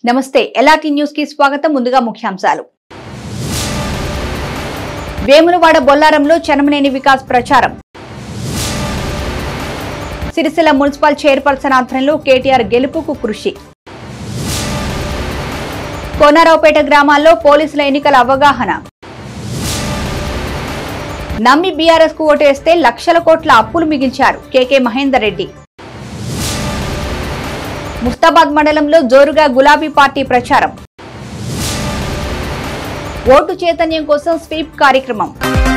నమస్తే LRT news కి స్వాగతం ముందుగా ముఖ్యాంశాలు వేములవాడ బొల్లారంలో చనమనేని వికాస్ ప్రచారం సిరిసిల్ల మున్సిపల్ చైర్పర్సన్ ఆధ్వర్యంలో కేటీఆర్ గెలుపుకు కృషి కోనారావుపేట గ్రామాల్లో పోలీసుల ఎన్నికల అవగాహన నమ్మి బీఆర్ఎస్ కు ఓటేస్తే లక్షల కోట్ల అప్పులు మిగిల్చారు కేకే మహేందర్ రెడ్డి ముస్తాబాద్ మండలంలో జోరుగా గులాబీ పార్టీ ప్రచారం ఓటు చైతన్యం కోసం స్వీప్ కార్యక్రమం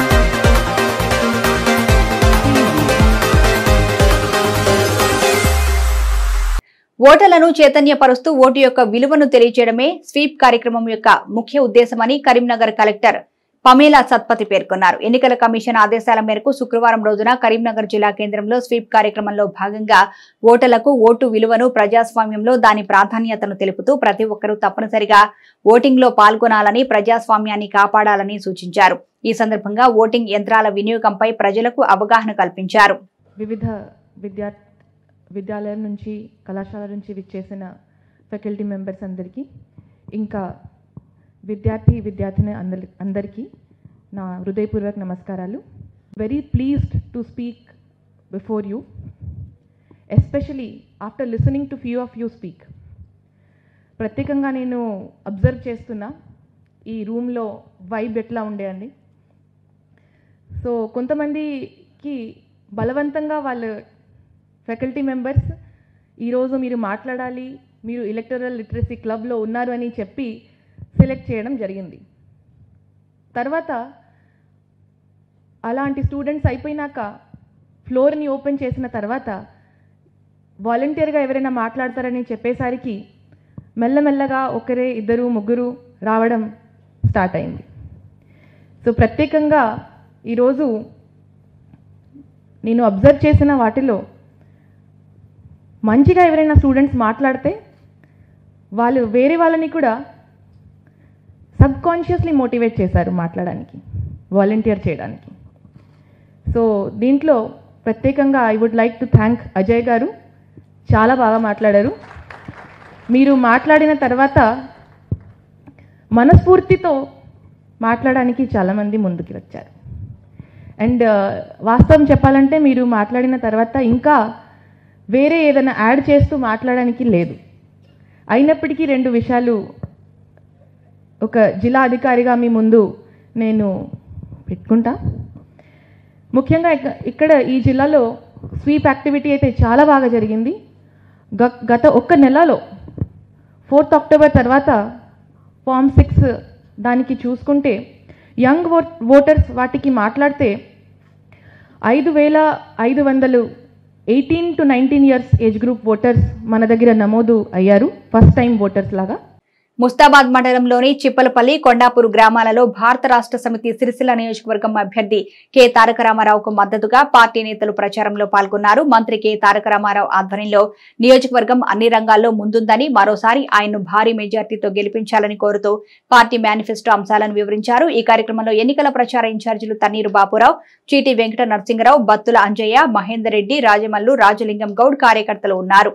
ఓటర్లను చైతన్యపరుస్తూ ఓటు యొక్క విలువను తెలియజేయడమే స్వీప్ కార్యక్రమం యొక్క ముఖ్య ఉద్దేశమని కరీంనగర్ కలెక్టర్ పమేలా సత్పతి పేర్కొన్నారు ఎన్నికల కమిషన్ ఆదేశాల మేరకు శుక్రవారం రోజున కరీంనగర్ జిల్లా కేంద్రంలో స్వీప్ కార్యక్రమంలో భాగంగా ఓటర్లకు ఓటు విలువను ప్రజాస్వామ్యంలో దాని ప్రాధాన్యతను తెలుపుతూ ప్రతి ఒక్కరూ తప్పనిసరిగా ఓటింగ్ లో పాల్గొనాలని ప్రజాస్వామ్యాన్ని కాపాడాలని సూచించారు ఈ సందర్భంగా ఓటింగ్ యంత్రాల వినియోగంపై ప్రజలకు అవగాహన కల్పించారు వివిధ విద్యా విద్యాలయం నుంచి కళాశాల నుంచి విచ్చేసిన ఫ్యాకల్టీ మెంబర్స్ అందరికీ ఇంకా విద్యార్థి విద్యార్థిని అందరి అందరికీ నా హృదయపూర్వక నమస్కారాలు very pleased to speak before you especially after listening to few of you speak ప్రత్యేకంగా నేను అబ్జర్వ్ చేస్తున్నా ఈ రూమ్లో వైబ్ ఎట్లా ఉండే అండి సో కొంతమందికి బలవంతంగా వాళ్ళు ఫ్యాకల్టీ మెంబర్స్ ఈరోజు మీరు మాట్లాడాలి మీరు ఎలక్టరల్ లిటరసీ క్లబ్లో ఉన్నారు అని చెప్పి సెలెక్ట్ చేయడం జరిగింది తర్వాత అలాంటి స్టూడెంట్స్ అయిపోయినాక ఫ్లోర్ని ఓపెన్ చేసిన తర్వాత వాలంటీర్గా ఎవరైనా మాట్లాడతారని చెప్పేసరికి మెల్లమెల్లగా ఒకరే ఇద్దరు ముగ్గురు రావడం స్టార్ట్ అయింది సో ప్రత్యేకంగా ఈరోజు నేను అబ్జర్వ్ చేసిన వాటిలో మంచిగా ఎవరైనా స్టూడెంట్స్ మాట్లాడితే వాళ్ళు వేరే వాళ్ళని కూడా సబ్ కాన్షియస్లీ మోటివేట్ చేశారు మాట్లాడడానికి వాలంటీర్ చేయడానికి సో దీంట్లో ప్రత్యేకంగా I would like to thank Ajay garu చాలా బాగా మాట్లాడారు మీరు మాట్లాడిన తర్వాత మనస్ఫూర్తితో మాట్లాడడానికి చాలామంది ముందుకు వచ్చారు అండ్ వాస్తవం చెప్పాలంటే మీరు మాట్లాడిన తర్వాత ఇంకా వేరే ఏదైనా యాడ్ చేస్తూ మాట్లాడడానికి లేదు అయినప్పటికీ రెండు విషయాలు ఒక జిల్లా అధికారిగా మీ ముందు నేను పెట్టుకుంటా ముఖ్యంగా ఇక- ఇక్కడ ఈ జిల్లాలో స్వీప్ యాక్టివిటీ అయితే చాలా బాగా జరిగింది గ- గత ఒక్క నెలలో ఫోర్త్ అక్టోబర్ తర్వాత ఫామ్ సిక్స్ దానికి చూసుకుంటే యంగ్ ఓట్ ఓటర్స్ వాటికి మాట్లాడితే ఐదు వేల ఐదు వందలు eighteen to nineteen years age group voters మన దగ్గర నమోదు అయ్యారు ఫస్ట్ టైం ఓటర్స్ లాగా ముస్తాబాద్ మండలంలోని చిప్పలపల్లి కొండాపూర్ గ్రామాలలో భారత రాష్ట్ర సమితి సిరిసిల్ల నియోజకవర్గం అభ్యర్థి కె తారక రామారావుకు మద్దతుగా పార్టీ నేతలు ప్రచారంలో పాల్గొన్నారు మంత్రి కె తారక రామారావు ఆధ్వర్యంలో నియోజకవర్గం అన్ని రంగాల్లో ముందుందని మరోసారి ఆయన్ను భారీ మెజార్టీతో గెలిపించాలని కోరుతూ పార్టీ మేనిఫెస్టో అంశాలను వివరించారు ఈ కార్యక్రమంలో ఎన్నికల ప్రచార ఇన్ఛార్జీలు తన్నీరు బాపురావు చీటి వెంకట నరసింగరావు బత్తుల అంజయ్య మహేందర్ రెడ్డి రాజమల్లు రాజలింగం గౌడ్ కార్యకర్తలు ఉన్నారు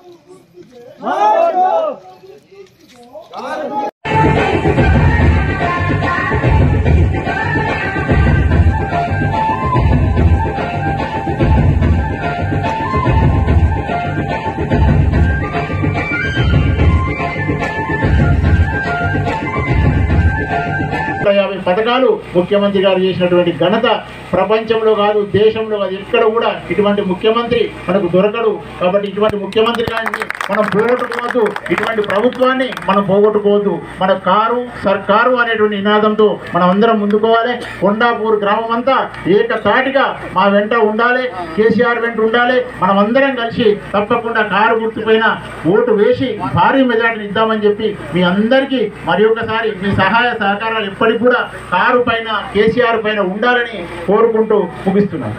నూట యాభై పథకాలు ముఖ్యమంత్రి గారు చేసినటువంటి ఘనత ప్రపంచంలో కాదు దేశంలో కాదు ఎక్కడ కూడా ఇటువంటి ముఖ్యమంత్రి మనకు దొరకడు కాబట్టి ఇటువంటి ముఖ్యమంత్రి గారిని మనం పోగొట్టుకోవద్దు ఇటువంటి ప్రభుత్వాన్ని మనం పోగొట్టుకోవద్దు మన కారు సర్కారు అనేటువంటి నినాదంతో మనం అందరం ముందుకోవాలి కొండాపూర్ గ్రామం అంతా ఏకతాటిగా మా వెంట ఉండాలి కేసీఆర్ వెంట ఉండాలి మనం అందరం కలిసి తప్పకుండా కారు గుర్తుపైన ఓటు వేసి భారీ మెజార్టీని ఇద్దామని చెప్పి మీ అందరికీ మరి ఒకసారి మీ సహాయ సహకారాలు ఎప్పటికీ కూడా కారు పైన కేసీఆర్ పైన ఉండాలని కోరుకుంటూ ముగిస్తున్నాను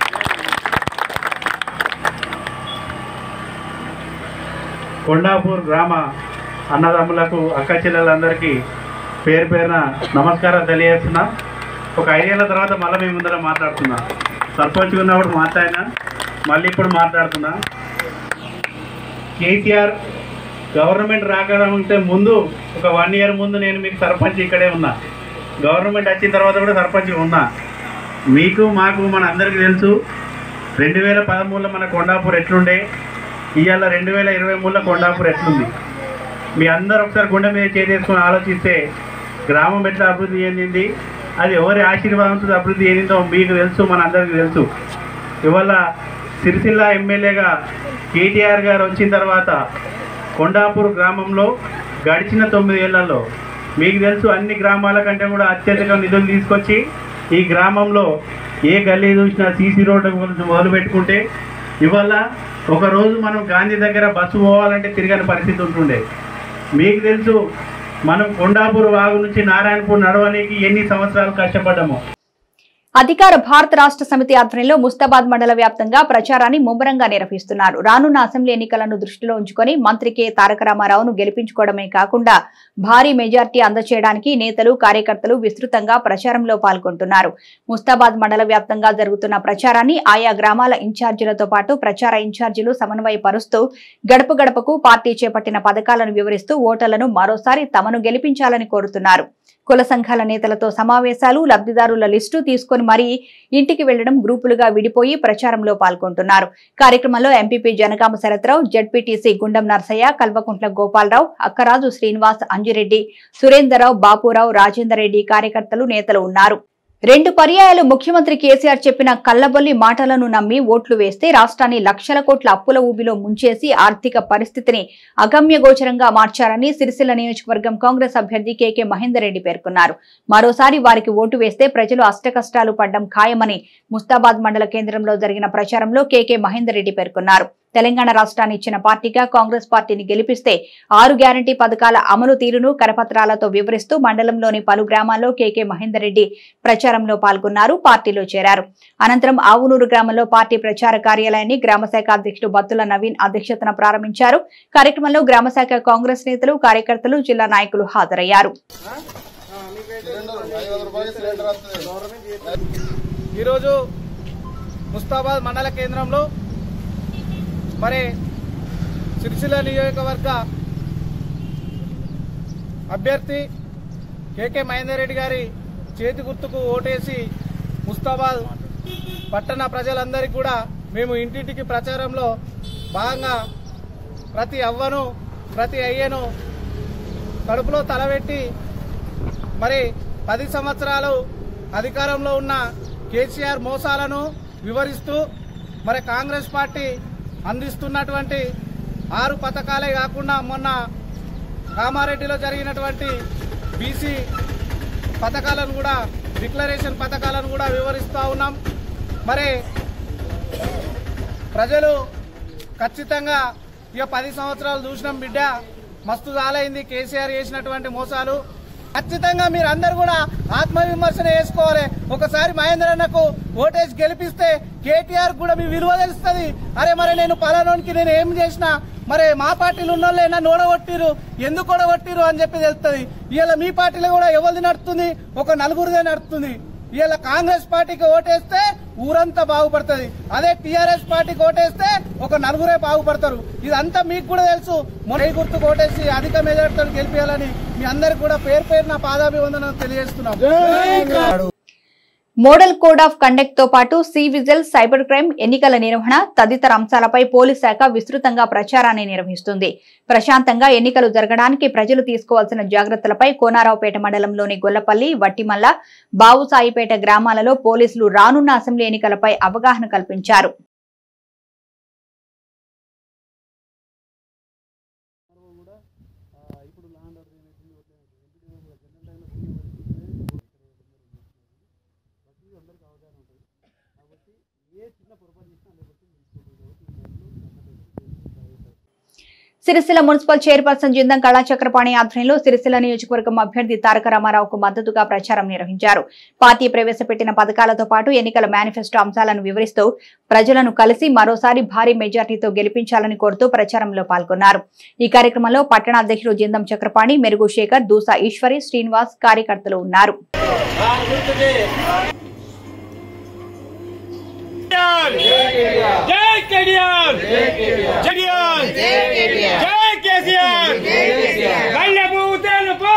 కొండాపూర్ గ్రామ అన్నదమ్ములకు అక్క చెల్లెలందరికీ పేరు పేరున నమస్కారం తెలియజేస్తున్నా ఒక ఐదేళ్ల తర్వాత మళ్ళీ మీ ముందర మాట్లాడుతున్నా సర్పంచ్గా ఉన్నప్పుడు మాట్లాడినా మళ్ళీ ఇప్పుడు మాట్లాడుతున్నా కేసీఆర్ గవర్నమెంట్ రాకడంటే ముందు ఒక వన్ ఇయర్ ముందు నేను మీకు సర్పంచ్ ఇక్కడే ఉన్నా గవర్నమెంట్ వచ్చిన తర్వాత కూడా సర్పంచ్ ఉన్నా మీకు మాకు మన అందరికీ తెలుసు రెండు వేల పదమూడులో మన కొండాపూర్ ఎట్లుండే ఇవాళ రెండు వేల ఇరవై మూడులో కొండాపూర్ ఎట్లుంది మీ అందరూ ఒకసారి గుండె మీద చేసేసుకొని ఆలోచిస్తే గ్రామం ఎట్లా అభివృద్ధి చెందింది అది ఎవరి ఆశీర్వాదంతో అభివృద్ధి చెందిందో మీకు తెలుసు మన అందరికీ తెలుసు ఇవాళ సిరిసిల్ల ఎమ్మెల్యేగా కేటీఆర్ గారు వచ్చిన తర్వాత కొండాపూర్ గ్రామంలో గడిచిన తొమ్మిది ఏళ్లలో మీకు తెలుసు అన్ని గ్రామాల కంటే కూడా అత్యధిక నిధులు తీసుకొచ్చి ఈ గ్రామంలో ఏ గల్లీ చూసినా సీసీ రోడ్డు గురించి మొదలు పెట్టుకుంటే ఇవాళ ఒకరోజు మనం గాంధీ దగ్గర బస్సు పోవాలంటే తిరగని పరిస్థితి ఉంటుండే మీకు తెలుసు మనం కొండాపూర్ వాగు నుంచి నారాయణపూర్ నడవడానికి ఎన్ని సంవత్సరాలు కష్టపడ్డామో అధికార భారత రాష్ట్ర సమితి ఆధ్వర్యంలో ముస్తాబాద్ మండల వ్యాప్తంగా ప్రచారాన్ని ముమ్మరంగా నిర్వహిస్తున్నారు రానున్న అసెంబ్లీ ఎన్నికలను దృష్టిలో ఉంచుకొని మంత్రి కె తారక రామారావును గెలిపించుకోవడమే కాకుండా భారీ మెజార్టీ అందచేయడానికి నేతలు కార్యకర్తలు విస్తృతంగా ప్రచారంలో పాల్గొంటున్నారు ముస్తాబాద్ మండల వ్యాప్తంగా జరుగుతున్న ప్రచారాన్ని ఆయా గ్రామాల ఇన్ఛార్జీలతో పాటు ప్రచార ఇన్ఛార్జీలు సమన్వయపరుస్తూ గడప గడపకు పార్టీ చేపట్టిన పథకాలను వివరిస్తూ ఓటర్లను మరోసారి తమను గెలిపించాలని కోరుతున్నారు కుల సంఘాల నేతలతో సమావేశాలు లబ్ధిదారుల లిస్టు తీసుకొని మరీ ఇంటికి వెళ్లడం గ్రూపులుగా విడిపోయి ప్రచారంలో పాల్గొంటున్నారు కార్యక్రమంలో ఎంపీపీ జనగామ శరత్రావు జడ్పీటీసీ గుండం నర్సయ్య కల్వకుంట్ల గోపాలరావు అక్కరాజు శ్రీనివాస్ అంజిరెడ్డి సురేందర్రావు బాపురావు రాజేందర్ రెడ్డి కార్యకర్తలు నేతలు ఉన్నారు రెండు పర్యాయాలు ముఖ్యమంత్రి కేసీఆర్ చెప్పిన కల్లబొల్లి మాటలను నమ్మి ఓట్లు వేస్తే రాష్ట్రాన్ని లక్షల కోట్ల అప్పుల ఊబిలో ముంచేసి ఆర్థిక పరిస్థితిని అగమ్యగోచరంగా మార్చారని సిరిసిల్ల నియోజకవర్గం కాంగ్రెస్ అభ్యర్థి కేకే మహేందర్ రెడ్డి పేర్కొన్నారు మరోసారి వారికి ఓటు వేస్తే ప్రజలు అష్టకష్టాలు పడ్డం ఖాయమని ముస్తాబాద్ మండల కేంద్రంలో జరిగిన ప్రచారంలో కేకే మహేందర్ రెడ్డి పేర్కొన్నారు తెలంగాణ రాష్ట్రాన్ని ఇచ్చిన పార్టీగా కాంగ్రెస్ పార్టీని గెలిపిస్తే ఆరు గ్యారంటీ పథకాల అమలు తీరును కరపత్రాలతో వివరిస్తూ మండలంలోని పలు గ్రామాల్లో కేకే మహేందర్ రెడ్డి ప్రచారంలో పాల్గొన్నారు పార్టీలో చేరారు అనంతరం ఆవునూరు గ్రామంలో పార్టీ ప్రచార కార్యాలయాన్ని గ్రామశాఖ అధ్యక్షుడు బత్తుల నవీన్ అధ్యక్షతన ప్రారంభించారు కార్యక్రమంలో గ్రామశాఖ కాంగ్రెస్ నేతలు కార్యకర్తలు జిల్లా నాయకులు హాజరయ్యారు ఈరోజు ముస్తాబాద్ మండల కేంద్రంలో మరి సిరిసిల్ల నియోజకవర్గ అభ్యర్థి కేకే మహేందర్ రెడ్డి గారి చేతి గుర్తుకు ఓటేసి ముస్తాబాద్ పట్టణ ప్రజలందరికీ కూడా మేము ఇంటింటికి ప్రచారంలో భాగంగా ప్రతి అవ్వను ప్రతి అయ్యను కడుపులో తలబెట్టి మరి పది సంవత్సరాలు అధికారంలో ఉన్న కేసీఆర్ మోసాలను వివరిస్తూ మరి కాంగ్రెస్ పార్టీ అందిస్తున్నటువంటి ఆరు పథకాలే కాకుండా మొన్న కామారెడ్డిలో జరిగినటువంటి బీసీ పథకాలను కూడా డిక్లరేషన్ పథకాలను కూడా వివరిస్తూ ఉన్నాం మరి ప్రజలు ఖచ్చితంగా ఇక పది సంవత్సరాలు చూసినాం బిడ్డ మస్తు చాలైంది కేసీఆర్ చేసినటువంటి మోసాలు ఖచ్చితంగా మీరు అందరు కూడా ఆత్మవిమర్శన చేసుకోవాలి ఒకసారి మహేందర్ అన్నకు ఓటేసి గెలిపిస్తే కేటీఆర్ కూడా మీ విలువ తెలుస్తుంది అరే మరి నేను పలానోనికి నేను ఏం చేసినా మరి మా పార్టీలు ఉన్న వాళ్ళు నన్ను ఓడగొట్టిరు ఎందుకు ఓడగొట్టిరు అని చెప్పి తెలుస్తుంది ఇవాళ మీ పార్టీలో కూడా ఎవరిది నడుస్తుంది ఒక నలుగురిదే నడుస్తుంది ఇవాళ కాంగ్రెస్ పార్టీకి ఓటేస్తే ఊరంతా బాగుపడుతుంది అదే టీఆర్ఎస్ పార్టీకి ఓటేస్తే ఒక నలుగురే బాగుపడతారు ఇదంతా మీకు కూడా తెలుసు మొన్న గుర్తుకు ఓటేసి అధిక మెజార్టీతో గెలిపించాలని మీ అందరికి కూడా పేరు పేరు నా పాదాభివందనం తెలియజేస్తున్నాం మోడల్ కోడ్ ఆఫ్ కండక్ట్ తో పాటు సి విజిల్ సైబర్ క్రైమ్ ఎన్నికల నిర్వహణ తదితర అంశాలపై పోలీస్ శాఖ విస్తృతంగా ప్రచారాన్ని నిర్వహిస్తుంది ప్రశాంతంగా ఎన్నికలు జరగడానికి ప్రజలు తీసుకోవాల్సిన జాగ్రత్తలపై కోనారావుపేట మండలంలోని గొల్లపల్లి వట్టిమల్ల బావుసాయిపేట గ్రామాలలో పోలీసులు రానున్న అసెంబ్లీ ఎన్నికలపై అవగాహన కల్పించారు సిరిసిల్ల మున్సిపల్ చైర్పర్సన్ జిందం కళాచక్రపాణి ఆధ్వర్యంలో సిరిసిల్ల నియోజకవర్గం అభ్యర్థి తారక రామారావుకు మద్దతుగా ప్రచారం నిర్వహించారు పార్టీ ప్రవేశపెట్టిన పథకాలతో పాటు ఎన్నికల మేనిఫెస్టో అంశాలను వివరిస్తూ ప్రజలను కలిసి మరోసారి భారీ మెజార్టీతో గెలిపించాలని కోరుతూ ప్రచారంలో పాల్గొన్నారు ఈ కార్యక్రమంలో పట్టణ అధ్యక్షుడు జిందం చక్రపాణి మెరుగు శేఖర్ దూసా ఈశ్వరి శ్రీనివాస్ కార్యకర్తలు ఉన్నారు జై కేటీఆర్ జై కేటీఆర్ జై కేసీఆర్ మల్లెపూ తెలుపు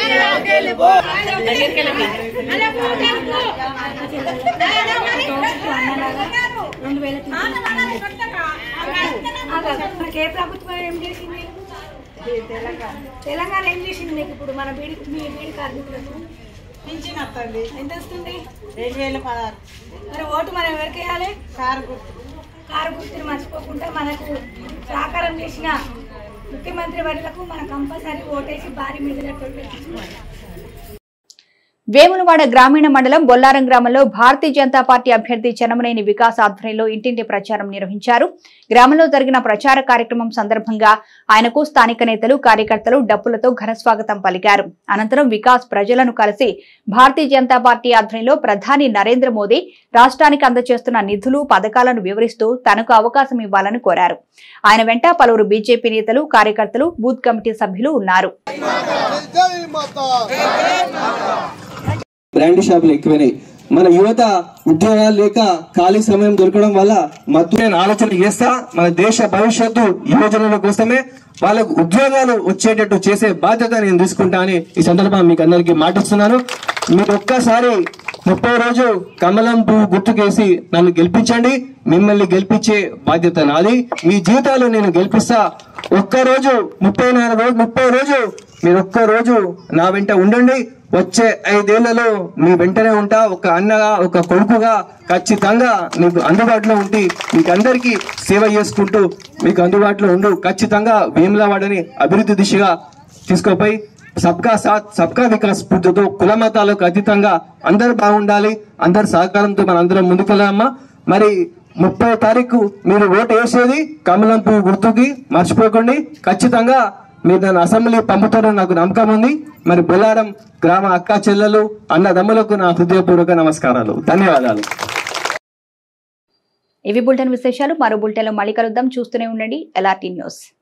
మనకి ఏ ప్రభుత్వం ఏం చేసింది తెలంగాణ ఏం చేసింది మీకు ఇప్పుడు మన బీడి మీ బీడి కార్మికులకు పింఛన్ వస్తుంది ఎంత వస్తుంది రెండు వేల పదహారు మరి ఓటు మనం ఎవరికి వేయాలి కారు గుర్తు కారు గుర్తుని మర్చిపోకుండా మనకు సహకారం చేసిన ముఖ్యమంత్రి వర్యులకు మనం కంపల్సరీ ఓటేసి భారీ మెజార్టీ పెట్టించుకోవాలి వేములవాడ గ్రామీణ మండలం బొల్లారం గ్రామంలో భారతీయ జనతా పార్టీ అభ్యర్థి చెనమనేని వికాస్ ఆధ్వర్యంలో ఇంటింటి ప్రచారం నిర్వహించారు గ్రామంలో జరిగిన ప్రచార కార్యక్రమం సందర్భంగా ఆయనకు స్థానిక నేతలు కార్యకర్తలు డప్పులతో ఘనస్వాగతం పలికారు అనంతరం వికాస్ ప్రజలను కలిసి భారతీయ జనతా పార్టీ ఆధ్వర్యంలో ప్రధాని నరేంద్ర మోదీ రాష్ట్రానికి అందజేస్తున్న నిధులు పథకాలను వివరిస్తూ తనకు అవకాశం ఇవ్వాలని కోరారు ఆయన వెంట పలువురు బీజేపీ నేతలు కార్యకర్తలు బూత్ కమిటీ సభ్యులు ఉన్నారు బ్రాండ్ షాపులు ఎక్కువైనాయి మన యువత ఉద్యోగాలు లేక ఖాళీ సమయం దొరకడం వల్ల మత్తు నేను ఆలోచన చేస్తా మన దేశ భవిష్యత్తు యువజనుల కోసమే వాళ్ళకు ఉద్యోగాలు వచ్చేటట్టు చేసే బాధ్యత నేను తీసుకుంటా అని ఈ సందర్భంగా మీకు అందరికీ మాటిస్తున్నాను మీరు ఒక్కసారి ముప్పై రోజు కమలం పువ్వు గుర్తుకేసి నన్ను గెలిపించండి మిమ్మల్ని గెలిపించే బాధ్యత నాది మీ జీవితాలు నేను గెలిపిస్తా ఒక్క రోజు ముప్పై నాలుగు రోజు ముప్పై రోజు మీరు ఒక్క రోజు నా వెంట ఉండండి వచ్చే ఐదేళ్లలో మీ వెంటనే ఉంటా ఒక అన్నగా ఒక కొడుకుగా ఖచ్చితంగా మీకు అందుబాటులో ఉండి మీకు అందరికీ సేవ చేసుకుంటూ మీకు అందుబాటులో ఉండు ఖచ్చితంగా వేములవాడని అభివృద్ధి దిశగా తీసుకుపోయి సబ్కా సాత్ సబ్కా వికాస్ స్ఫూర్తితో కుల మతాలకు అతీతంగా అందరు బాగుండాలి అందరి సహకారంతో మన అందరం ముందుకెళ్ళామా మరి ముప్పై తారీఖు మీరు ఓటు వేసేది కమలం పువ్వు గుర్తుకి మర్చిపోకండి ఖచ్చితంగా మీరు నన్ను అసెంబ్లీ పంపుతారని నాకు నమ్మకం ఉంది మరి బొల్లారం గ్రామ అక్క చెల్లెలు అన్నదమ్ములకు నా హృదయపూర్వక నమస్కారాలు ధన్యవాదాలు ఇవి బులెటిన్ విశేషాలు మరో బులెటిన్లో మళ్ళీ కలుద్దాం చూస్తూనే ఉండండి ఎల్ఆర్టీ న్యూస్